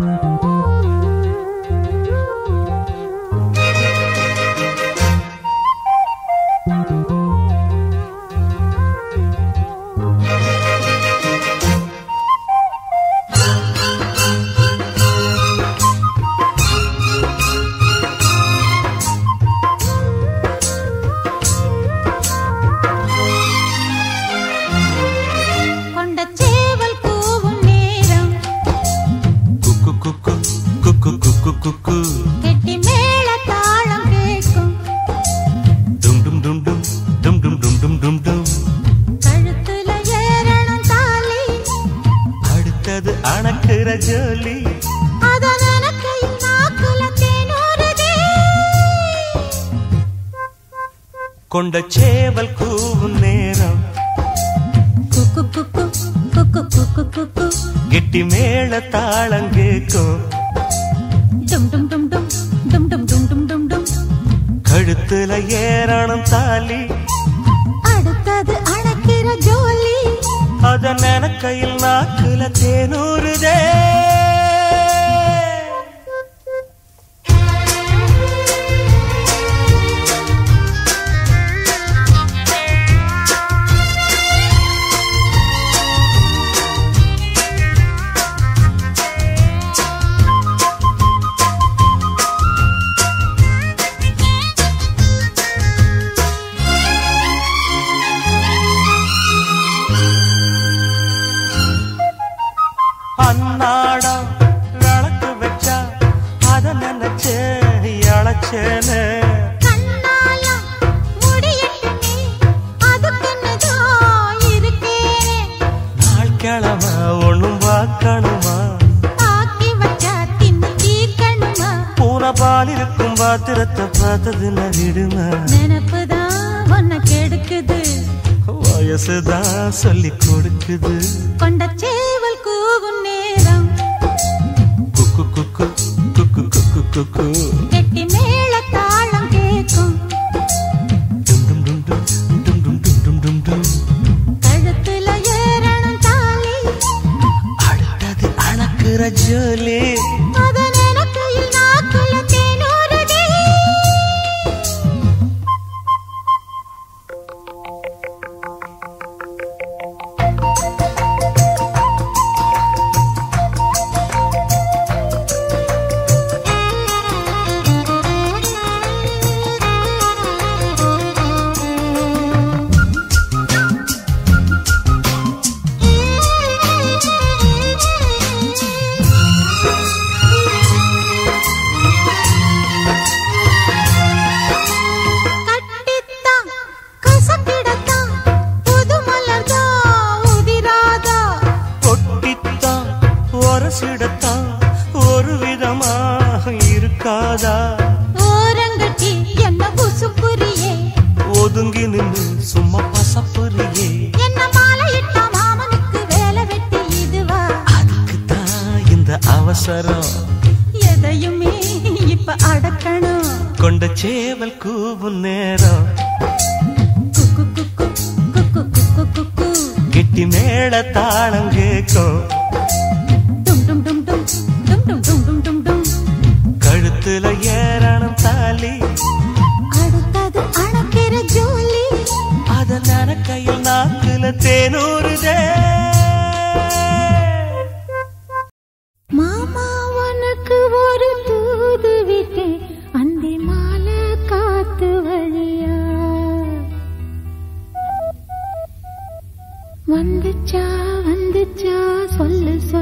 கொண்ட சேவல் கூவும் நேரம் குக்கு குக்கு குக்கு குக்கு குக்கு கெட்டி மேல தாளம் கேட்கும் டும் டும் டும் டும் டும் டும் டும் டும் டும் டும் கழுத்துல ஏறணும் தாலி அடுத்தது அணக்குற ஜோலி அத நினைக்கையில் நாக்குல தேனூறுதே கொண்ட சேவல் கூவும் நேரம் குக்கு குக்கு குக்கு குக்கு குக்கு கெட்டி மேல தாளம் கேட்கும் டும் டும் டும் டும் டும் டும் டும் டும் டும் டும் கழுத்துல ஏறணும் தாலி அடுத்தது அணக்கிற ஜோலி அத நினைக்கையில் நாக்குல தேனூறுதே அன்னாடம் விளக்கு வச்சா அத நினைச்சே அழைச்சேனே கண்ணால முடியட்டுமே அதுக்குன்னுதான் இருக்கேனே நாள் கிழமை ஒண்ணும் பார்க்கணுமா ஆக்கி வச்சா தின்னு தீர்க்கணுமா பூனை பால் இருக்கும் பாத்திரத்தை பார்த்தது நடிடுமா நினப்புதான் உன்னை கெடுக்குது வயசுதான் சொல்லி கொடுக்குது கொண்ட சேவல் கூவும் நேரம் குக்கு குக்கு குக்கு குக்கு குக்கு கெட்டி மேல தாளம் கேட்கும் டும் டும் டும் டும் டும் டும் டும் டும் டும் டும் கழுத்துல ஏறணும் தாலி அடுத்தது அணக்குற ஜோலி அத நினைக்கையில் நாக்குல தேனூறுதே கட்டித்தான் கசக்கிடத்தான் புது மலர்தான் உதிராதா கொட்டித்தான் ஒரசிடத்தான் ஒரு விதமா இருக்காதா ஓரங்கட்டி என்ன புசுப்புரியே ஒதுங்கி நின்று சும்மா பசப்புரியே என்ன மாலையிட்ட மாமனுக்கு வேலை வெட்டி இதுவா அதுக்குத்தான் இந்த அவசரம் எதையுமே இப்ப அடக்கணும் கொண்ட சேவல் கூவும் நேரம் குக்கு குக்கு குக்கு குக்கு குக்கு கெட்டி மேல தாளம் கேட்கும் டும் டும் டும் டும் டும் டும் டும் டும் டும் டும் கழுத்துல ஏறணும் தாலி அடுத்தது அணக்கிற ஜோலி அத நரக்கையில் நாக்குல தேனூறுதே மாமா உனக்கு ஒரு தூது விட்டேன் அந்தி மாலை காத்து வழியா வந்துச்சா வந்துச்சா சொல்லு சொல்லு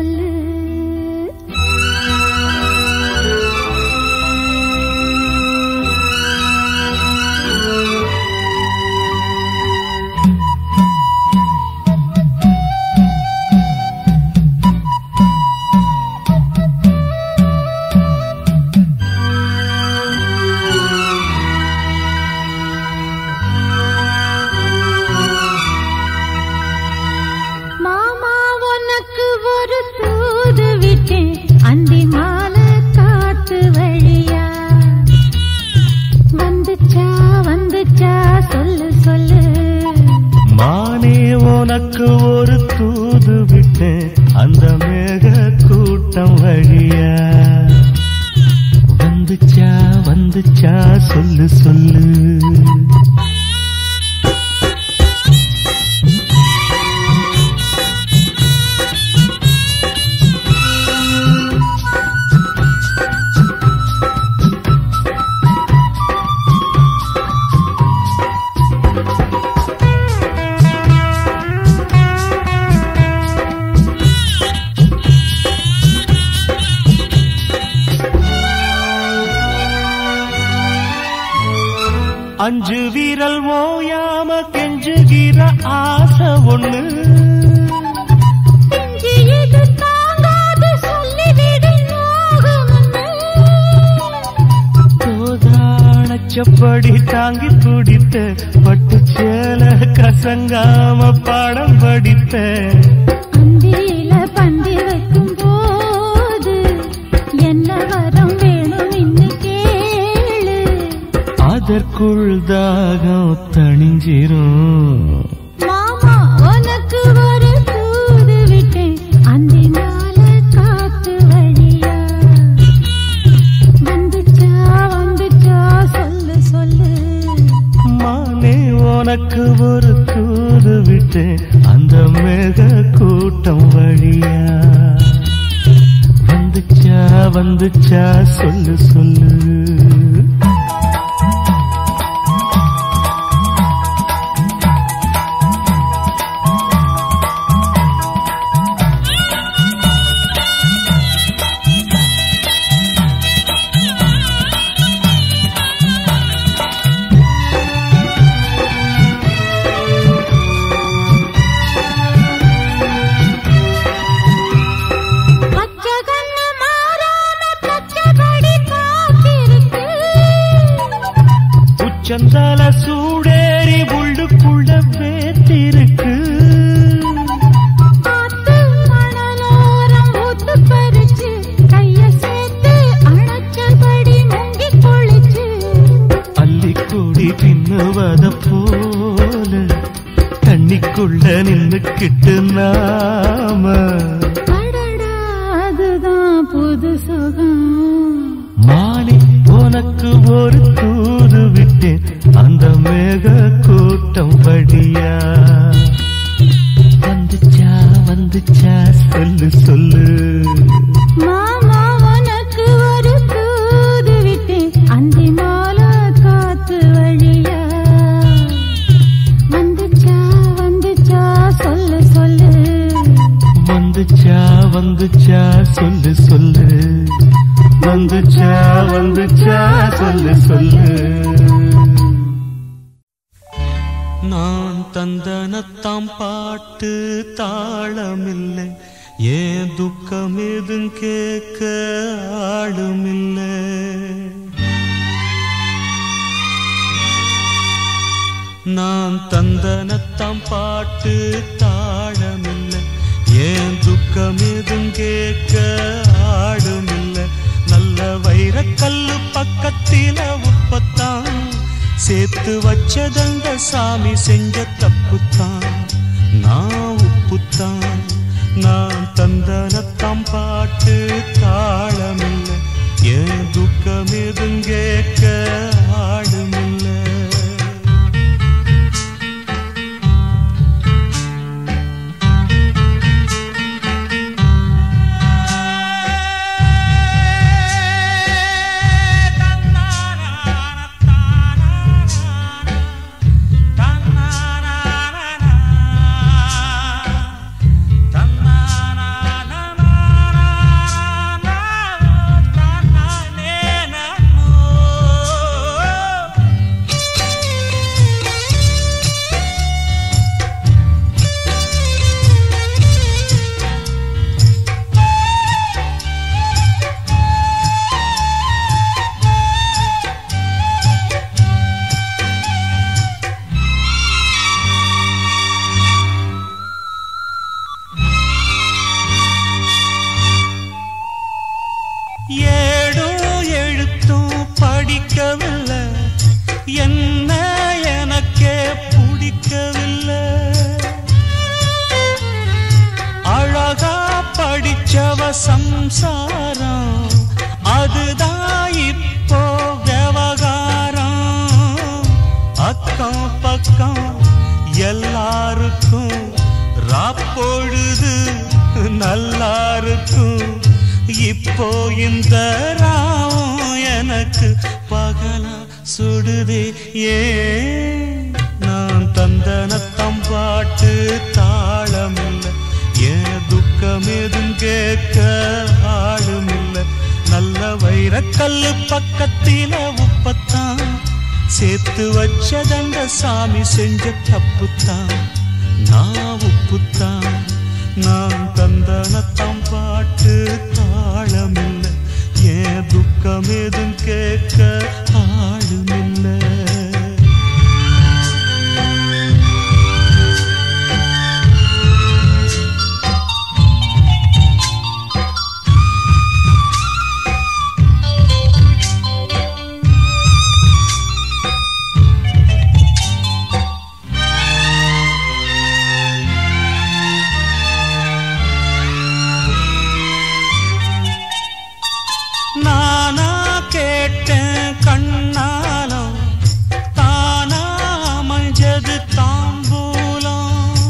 கூட்டம் வழியா வந்துச்சா வந்துச்சா சொல்லு சொல்லு அஞ்சு வீரல் ஓயாம கெஞ்சுகிற ஆசை ஒண்ணு நெஞ்சியது தாங்காது சொல்லிவிடு மோகமென்று. கோதானச்சப்படி தாங்கி துடித்த பட்டு சேல கசங்காம பாடம் படித்த அந்தியில பந்தி வைக்கும் போது என்ன வரம் வேணும் இன்னு கேளு அதற்குள் தாகம் தணிஞ்சிரும் மாமா உனக்கு ஒரு தூது விட்டேன் அந்தினால காத்து வழியா வந்துச்சா வந்துச்சா சொல்லு சொல்லு மானே உனக்கு ஒரு தூது விட்டேன் அந்த மேக கூட்டம் வழியா வந்துச்சா வந்துச்சா சொல்லு சொல்லு பச்சை கண்ணு மாறாம பச்சைப்படி காத்திருக்கு உச்சந்தால சூடேறி உள்ளுக்குள்ள வேத்திருக்கு ஆத்து மணலோரம் ஊத்து பறிச்சு கைய சேர்த்து அணைச்சபடி முங்கி குளிச்சு அள்ளிக்கூடி பின்னுவத போல தண்ணிக்குள்ள நின்னுக்கிட்டு நாம அடடா அதுதான் புது சுகம் மானே உனக்கு ஒரு தூது விட்டேன் அந்த மேக கூட்டம் படியா வந்துச்சா வந்துச்சா சொல்லு சொல்லு மாமா உனக்கு ஒரு தூது விட்டேன் அந்தி மாலை காத்து வழியா வந்துச்சா வந்துச்சா சொல்லு சொல்லு வந்துச்சா வந்துச்சா சொல்லு சொல்லு வந்துச்சா வந்துச்சா சொல்லு சொல்லு நான் தந்தனத்தாம் பாட்டு தாளமில்லை ஏன் துக்கம் எதும் கேட்க ஆளுமில்லை நான் தந்தனத்தாம் பாட்டு தாளமில்லை ஏன் துக்கம் எதும் கேட்க ஆடுமில்லை நல்ல வைரக்கல்லு பக்கத்தில உப்பத்தான் சேர்த்து வச்சதங்க சாமி செஞ்ச தப்புத்தான் நான் உப்புத்தான் நான் தந்தனத்தாம் பாட்டு தாளமில்லை ஏன் துக்கம் எதும் கேட்க ஆடுமில்லை ஏடும் எழுத்தும் படிக்கவில்லை என்ன எனக்கே பிடிக்கவில்லை அழகா படிச்ச வச்சவ சம்சாரம் அதுதான் இப்போ விவகாரம் அக்கம் பக்கம் எல்லாருக்கும் ராப்பொழுது நல்லா இருக்கும் இப்போ இந்த ராவும் எனக்கு பகலா சுடுதே ஏன் நான் தந்தனத்தம் பாட்டு தாளமில்ல ஏன் துக்கம் எதும் கேட்க ஆளுமில்ல நல்ல வைரக்கல்லு பக்கத்தில உப்பத்தான் சேர்த்து வச்சதங்க சாமி செஞ்ச தப்புத்தான் நான் உப்புத்தான் நான் தந்தனத்தம் பாட்டு தாளமில்ல ஏன் துக்கம் எதும் கேட்க ஆளுமில்லை நானா கேட்டேன் கண்ணாலம் தானா அமைஞ்சது தாம்பூலம்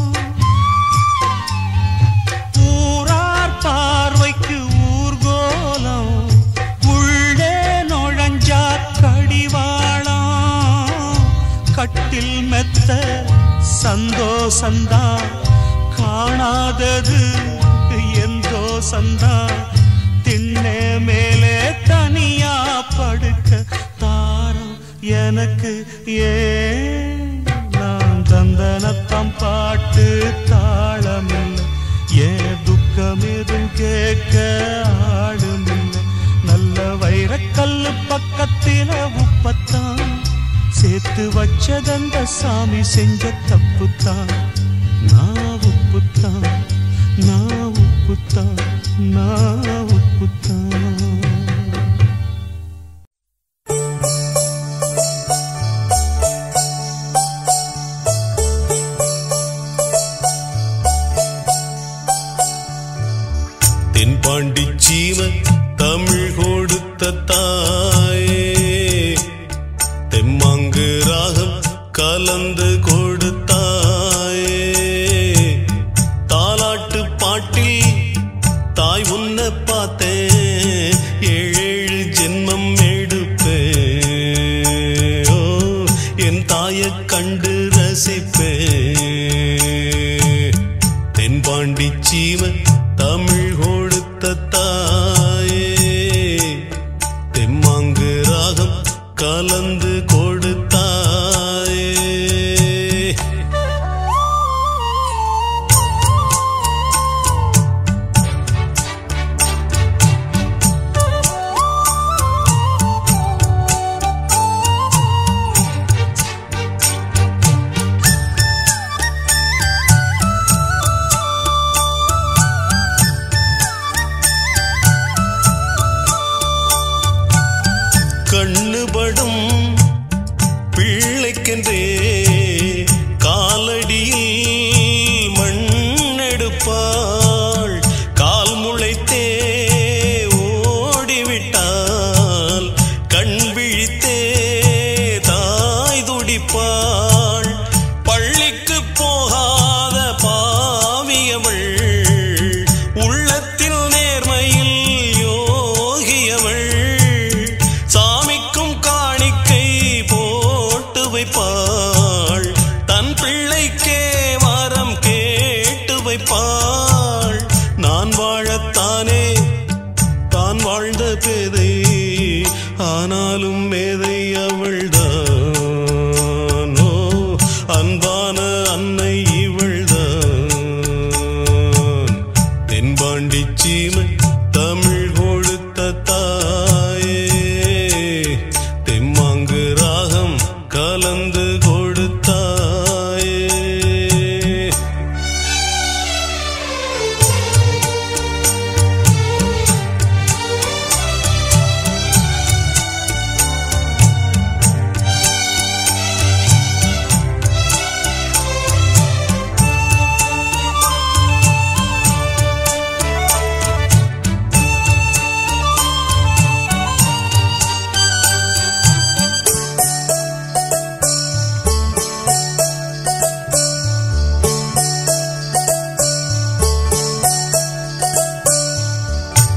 ஊரார் பார்வைக்கு ஊர்கோலம் உள்ளே நுழைஞ்சா கடிவாளம் கட்டில் மெத்த சந்தோஷந்தா காணாதது எந்தோ சந்தா திண்ணே மேலே தனியா படுக்க தாரம் எனக்கு ஏன் நான் தந்தனத்தம் பாட்டு தாளமில்லை ஏன் துக்கம் எதுவும் கேட்க ஆளுமில்லை நல்ல வைரக்கல்லு பக்கத்தில உப்பத்தான் சேர்த்து வச்சதந்த சாமி செஞ்ச தப்புத்தான் நான் உப்புத்தான் நான் உப்புத்தான் நான் உப்புத்தான் தென்பாண்டி சீம தமிழ் கொடுத்த தாயே தெம்மாங்கு ராகம் கலந்து கொடுத்தாயே தாலாட்டு பாட்டில் தாய் உன்னை பார்த்தேன் ஏழேழு ஜென்மம் எடுப்பேன் ஓ, என் தாயை கண்டு ரசிப்பேன் தென்பாண்டி சீம தமிழ் கொடுத்த தாயே தெம்மாங்கு ராகம் கலந்து கொடுத்தாயே கண்ணுபடும் பிள்ளைக்கென்றே காலடியில் மண்ணெடுப்பாள் கால் முளைத்தே ஓடிவிட்டால் கண் விழித்தே தாய் துடிப்பாள் பள்ளிக்கு போகாத பாவியவள் உள்ளத்தில் நேர்மையில் யோகியவள் சாமிக்கும் காணிக்கை போட்டு வைப்பாள் தன் பிள்ளைக்கே வரம் கேட்டு வைப்பாள் நான் வாழத்தானே தான் வாழ்ந்த பேதை ஆனாலும் மேதை அவள்தான் ஓ, அன்பான அன்னை இவள்தான் தென்பாண்டி சீமை தமிழ் கொடுத்த தாயே தெம்மாங்கு ராகம் கலந்து கொடுத்தாயே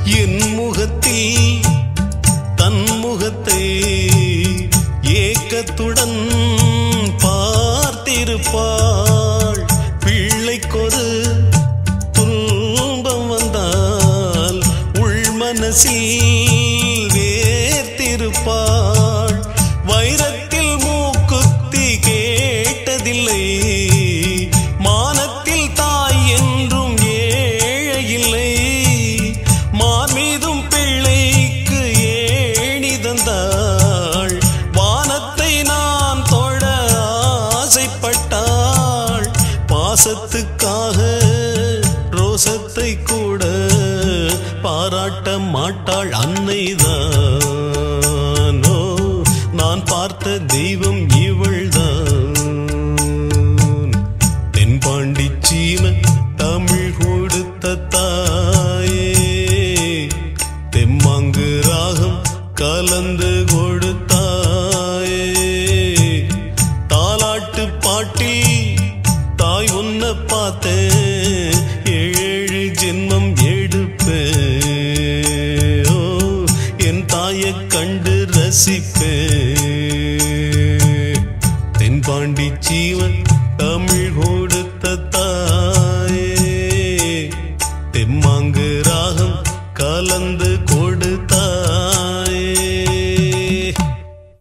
என் முகத்தில் தன் முகத்தை ஏக்கத்துடன் பார்த்திருப்பாள் பிள்ளைக்கொரு துன்பம் வந்தால் உள் மனசில் வேர்த்திருப்பாள் வைரத்தில் மூக்குத்தி கேட்டதில்லை மானத்தில் தாய் என்றும் ஏழையில்லை மார்மீதும் பிள்ளைக்கு ஏணி தந்தாள் வானத்தை நான் தொட ஆசைப்பட்டாள் பாசத்துக்காக ரோசத்தை கூட பாராட்ட மாட்டாள் அன்னைதானோ நான் பார்த்த தெய்வம் இவள்தான் தென்பாண்டி சீம தமிழ் கொடுத்த தாயே தெம்மாங்கு ராகம் கலந்து கொடுத்தாயே தாலாட்டு பாட்டி தாய் உன்னை பார்த்தேன் ஏழு ஜென்மம் எடுப்பேன் ஓ, என் தாயை கண்டு ரசிப்பேன் தென்பாண்டி ஜீவன் தமிழ் கொடுத்த தாய்